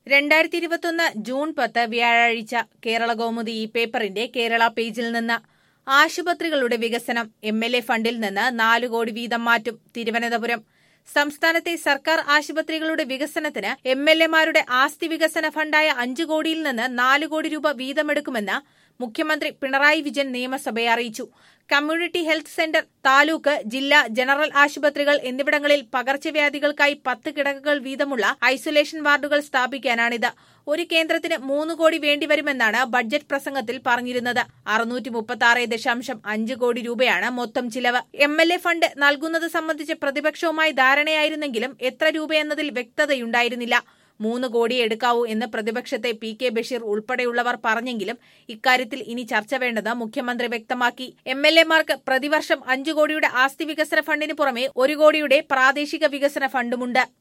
രണ്ടായിരത്തി ഇരുപത്തൊന്ന് ജൂൺ പത്ത് വ്യാഴാഴ്ച കേരള കൗമുദി ഈ പേപ്പറിന്റെ കേരള പേജിൽ നിന്ന് ആശുപത്രികളുടെ വികസനം എം എൽ എ ഫണ്ടിൽ നിന്ന് നാല് കോടി വീതം മാറ്റും തിരുവനന്തപുരം സംസ്ഥാനത്തെ സർക്കാർ ആശുപത്രികളുടെ വികസനത്തിന് എം എൽ എമാരുടെ ആസ്തി വികസന ഫണ്ടായ അഞ്ചു കോടിയിൽ നിന്ന് നാല് കോടി രൂപ വീതമെടുക്കുമെന്ന് മുഖ്യമന്ത്രി പിണറായി വിജയൻ നിയമസഭയെ അറിയിച്ചു കമ്മ്യൂണിറ്റി ഹെൽത്ത് സെന്റർ താലൂക്ക് ജില്ലാ ജനറൽ ആശുപത്രികൾ എന്നിവിടങ്ങളിൽ പകർച്ചവ്യാധികൾക്കായി പത്ത് കിടക്കകൾ വീതമുള്ള ഐസൊലേഷൻ വാർഡുകൾ സ്ഥാപിക്കാനാണിത് ഒരു കേന്ദ്രത്തിന് മൂന്ന് കോടി വേണ്ടിവരുമെന്നാണ് ബഡ്ജറ്റ് പ്രസംഗത്തിൽ പറഞ്ഞിരുന്നത് അറുന്നൂറ്റി മുപ്പത്തി ആറ് ദശാംശം അഞ്ച് കോടി രൂപയാണ് മൊത്തം ചിലവ് എം എൽ എ ഫണ്ട് നൽകുന്നത് സംബന്ധിച്ച് പ്രതിപക്ഷവുമായി ധാരണയായിരുന്നെങ്കിലും എത്ര രൂപയെന്നതിൽ വ്യക്തതയുണ്ടായിരുന്നില്ല മൂന്ന് കോടി എടുക്കാവൂ എന്ന് പ്രതിപക്ഷത്തെ പി കെ ബഷീർ ഉൾപ്പെടെയുള്ളവർ പറഞ്ഞെങ്കിലും ഇക്കാര്യത്തിൽ ഇനി ചർച്ച വേണ്ടത് മുഖ്യമന്ത്രി വ്യക്തമാക്കി എം എൽ എമാർക്ക് പ്രതിവർഷം അഞ്ചു കോടിയുടെ ആസ്തി വികസന ഫണ്ടിന് പുറമെ ഒരു കോടിയുടെ പ്രാദേശിക വികസന ഫണ്ടുമുണ്ട്